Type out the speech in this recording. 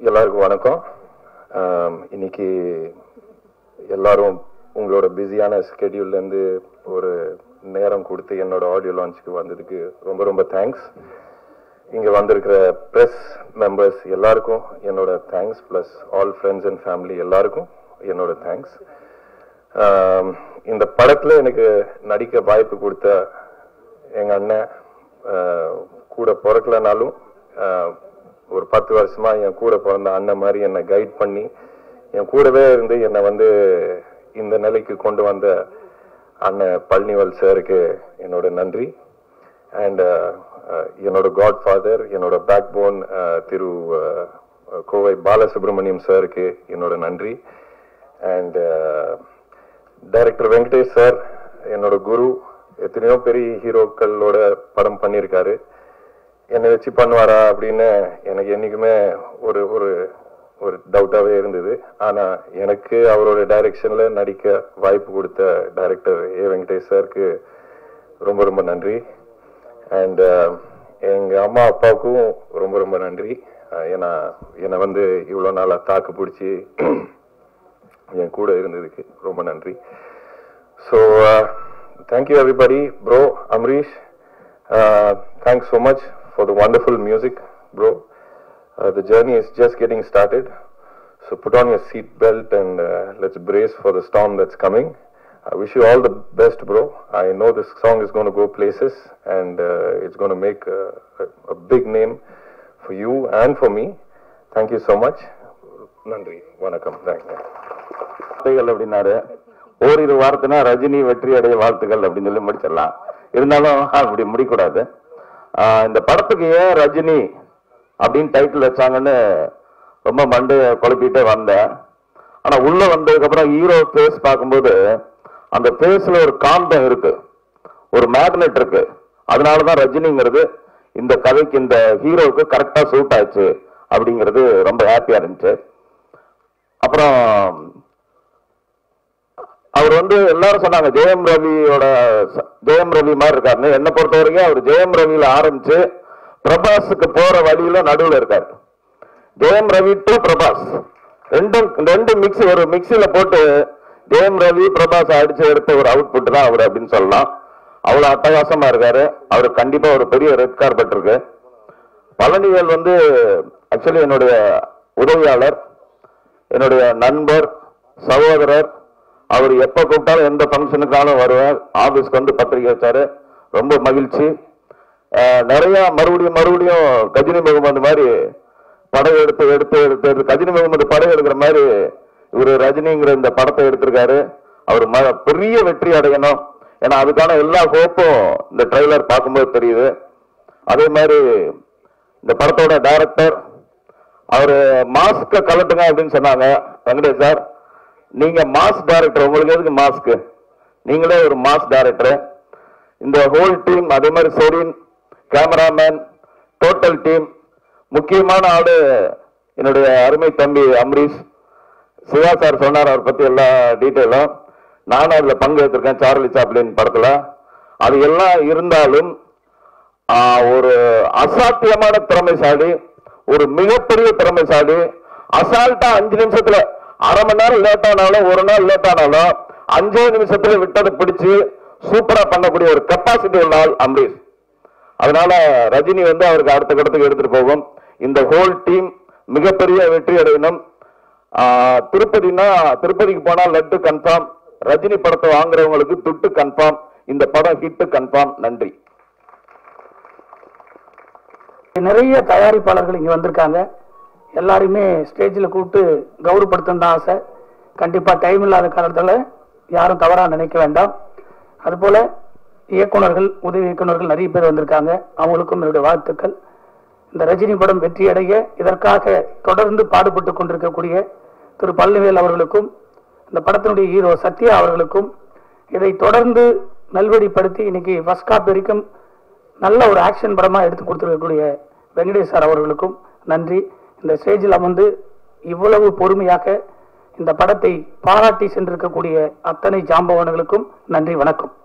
எல்லாருக்கும் வணக்கம் ஆம், இன்னைக்கு எல்லாரும் உங்களோட பிஸியான ஸ்கெடியூல்லேருந்து ஒரு நேரம் கொடுத்து என்னோட ஆடியோ லான்ச்சுக்கு வந்ததுக்கு ரொம்ப ரொம்ப தேங்க்ஸ் இங்கே வந்திருக்கிற ப்ரெஸ் மெம்பர்ஸ் எல்லாருக்கும் என்னோட thanks plus all friends and family எல்லாருக்கும் என்னோட தேங்க்ஸ் இந்த படத்தில் எனக்கு நடிக்க வாய்ப்பு கொடுத்த எங்கள் அண்ணன் ஆஹ், கூட பிறக்கலனாலும் ஆஹ், ஒரு பத்து வருஷமா என் கூட பிறந்த அண்ணன் மாதிரி என்னை கைட் பண்ணி என் கூடவே இருந்து என்னை வந்து இந்த நிலைக்கு கொண்டு வந்த அண்ணன் பழனிவல் சாருக்கு என்னோட நன்றி அண்ட் என்னோட காட் ஃபாதர் என்னோட பேக் போன் திரு uh, கோவை பாலசுப்ரமணியம் சாருக்கு என்னோட நன்றி அண்ட் டைரக்டர் வெங்கடேஷ் சார் என்னோட குரு எத்தனையோ பெரிய ஹீரோக்களோட படம் பண்ணியிருக்காரு என்னை வச்சு பண்ணுவாரா அப்படின்னு எனக்கு என்னைக்குமே ஒரு ஒரு ஒரு டவுட்டாகவே இருந்தது ஆனால் எனக்கு அவரோட டைரக்ஷனில் நடிக்க வாய்ப்பு கொடுத்த டைரக்டர் ஏ வெங்கடேஷ் சாருக்கு ரொம்ப ரொம்ப நன்றி அண்ட் எங்கள் அம்மா அப்பாவுக்கும் ரொம்ப ரொம்ப நன்றி அஹ், ஏன்னா என்னை வந்து இவ்வளோ நாளாக தாக்கு பிடிச்சி என் கூட இருந்ததுக்கு ரொம்ப நன்றி so thank you everybody bro Amrish thanks so much for the wonderful music bro the journey is just getting started so put on your seat belt and let's brace for the storm that's coming I wish you all the best, bro. I know this song is going to go places and uh, it's going to make a, a, a big name for you and for me. Thank you so much. நன்றி வணக்கம் thank you வார்த்தைகள் அப்படின்னாரு ஓரிரு வார்த்தைனா ரஜினி வெற்றி அடைய வாழ்த்துக்கள் அப்படின்னு சொல்லி முடிச்சிடலாம் இருந்தாலும் அப்படி முடிக்கூடாது ஆஹ் இந்த படத்துக்கு ஏன் ரஜினி அப்படின்னு டைட்டில் வச்சாங்கன்னு ரொம்ப மண்டு குழப்பிட்டே வந்தேன் ஆனா உள்ள வந்ததுக்கு அப்புறம் ஹீரோ ஃபேஸ் பார்க்கும்போது அந்த ஃபேஸ்ல ஒரு காந்தம் இருக்கு ஒரு மேக்னெட் இருக்கு அதனாலதான் ரஜினிங்கிறது இந்த கதைக்கு இந்த ஹீரோவுக்கு கரெக்டா சூட் ஆச்சு அப்படிங்கிறது ரொம்ப ஹாப்பியா இருந்துச்சு அப்புறம் அவர் வந்து எல்லாரும் சொன்னாங்க ஜெயம் ரவியோட ச- ஜெயம் ரவி மாதிரி இருக்காருன்னு என்னை பொறுத்த வரைக்கும் அவர் ஜெயம் ரவியில ஆரம்பிச்சு பிரபாஸுக்கு போற வழியில நடுவுல இருக்காரு ஜெயம் ரவி டு பிரபாஸ் ரெண்டும் ரெண்டு மிக்ஸ் ஒரு மிக்ஸில போட்டு ஜெயம் ரவி பிரபாஸ் அடிச்சு எடுத்த ஒரு அவுட்புட் தான் அவர் அப்படின்னு சொல்லலாம் அவ்வளவு அட்டகாசமா இருக்காரு அவர் கண்டிப்பா ஒரு பெரிய ரெட் கார்பெட் இருக்கு பழனிவேல் வந்து ஆக்சுவலி என்னுடைய உதவியாளர் என்னுடைய நண்பர் சகோதரர் அவர் எப்ப கூப்பிட்டாலும் எந்த ஃபங்க்ஷனுக்காலும் வருவார் ஆபீஸ்க்கு வந்து பத்திரிக்கை வச்சாரு ரொம்ப மகிழ்ச்சி அஹ், நிறைய மறுபடியும் மறுபடியும் கஜினி முகமது மாதிரி படம் எடுத்து எடுத்து எடுத்து எடுத்து கஜினி முகமது படம் எடுக்கிற மாதிரி இவர் ரஜினிங்கிற இந்த படத்தை எடுத்திருக்காரு அவர் ம- பெரிய வெற்றி அடையணும் ஏன்னா அதுக்கான எல்லா ஹோப்பும் இந்த ட்ரெய்லர் பார்க்கும்போது தெரியுது அதே மாதிரி இந்த படத்தோட டைரக்டர் அவரு மாஸ்க கலட்டுங்க அப்படின்னு சொன்னாங்க வெங்கடேஷ் சார் நீங்க மாஸ் டைரக்டர் உங்களுக்கு எதுக்கு மாஸ்க் நீங்களே ஒரு மாஸ் டைரக்டர் இந்த ஹோல் டீம் அதே மாதிரி செரின் கேமராமேன் டோட்டல் டீம் முக்கியமான ஆளு என்னுடைய அருமை தம்பி அம்ரீஷ் சிவா சார் சொன்னார் அவர் பத்தி எல்லா டீட்டெயிலும் நானும் அதுல பங்கு எடுத்திருக்கேன் சார்லி சாப்ளின் படத்துல அது எல்லாம் இருந்தாலும் ஆஹ், ஒரு அசாத்தியமான திறமைசாலி ஒரு மிகப்பெரிய திறமைசாலி அசால்ட்டா அஞ்சு நிமிஷத்துல அரை மணி நேரம் லேட் ஆனாலும் ஒரு நாள் லேட் ஆனாலும் அஞ்சே நிமிஷத்துல விட்டதை பிடிச்சு சூப்பரா பண்ணக்கூடிய ஒரு கெப்பாசிட்டி உள்ள ஆள் அம்பரீஷ் அதனால ரஜினி வந்து அவருக்கு அடுத்த கட்டத்துக்கு எடுத்துட்டு போகும் இந்த ஹோல் டீம் மிகப்பெரிய வெற்றி அடையணும் ஆஹ், திருப்பதினா திருப்பதிக்கு போனா லட்டு கன்ஃபார்ம் ரஜினி படத்தை வாங்குறவங்களுக்கு துட்டு கன்ஃபார்ம் இந்த படம் ஹிட் கன்ஃபார்ம் நன்றி நிறைய தயாரிப்பாளர்கள் இங்க வந்திருக்காங்க எல்லாரையுமே ஸ்டேஜில் கூப்பிட்டு கௌரவப்படுத்தணும் தான் ஆசை கண்டிப்பா டைம் இல்லாத காலத்துல யாரும் தவறா நினைக்க வேண்டாம் அதுபோல இயக்குனர்கள் உதவி இயக்குனர்கள் நிறைய பேர் வந்திருக்காங்க அவங்களுக்கும் என்னுடைய வாழ்த்துக்கள் இந்த ரஜினி படம் வெற்றி அடைய இதற்காக தொடர்ந்து பாடுபட்டு கொண்டிருக்கக்கூடிய திரு பழனிவேல் அவர்களுக்கும் இந்த படத்தினுடைய ஹீரோ சத்யா அவர்களுக்கும் இதை தொடர்ந்து நல்வழிப்படுத்தி இன்னைக்கு ஃபர்ஸ்ட் காப் வரைக்கும் நல்ல ஒரு ஆக்ஷன் படமா எடுத்து கொடுத்திருக்கக்கூடிய வெங்கடேஷ் சார் அவர்களுக்கும் நன்றி இந்த ஸ்டேஜில் அமர்ந்து இவ்வளவு பொறுமையாக இந்த படத்தை பாராட்டி சென்றிருக்கக்கூடிய அத்தனை ஜாம்பவான்களுக்கும் நன்றி வணக்கம்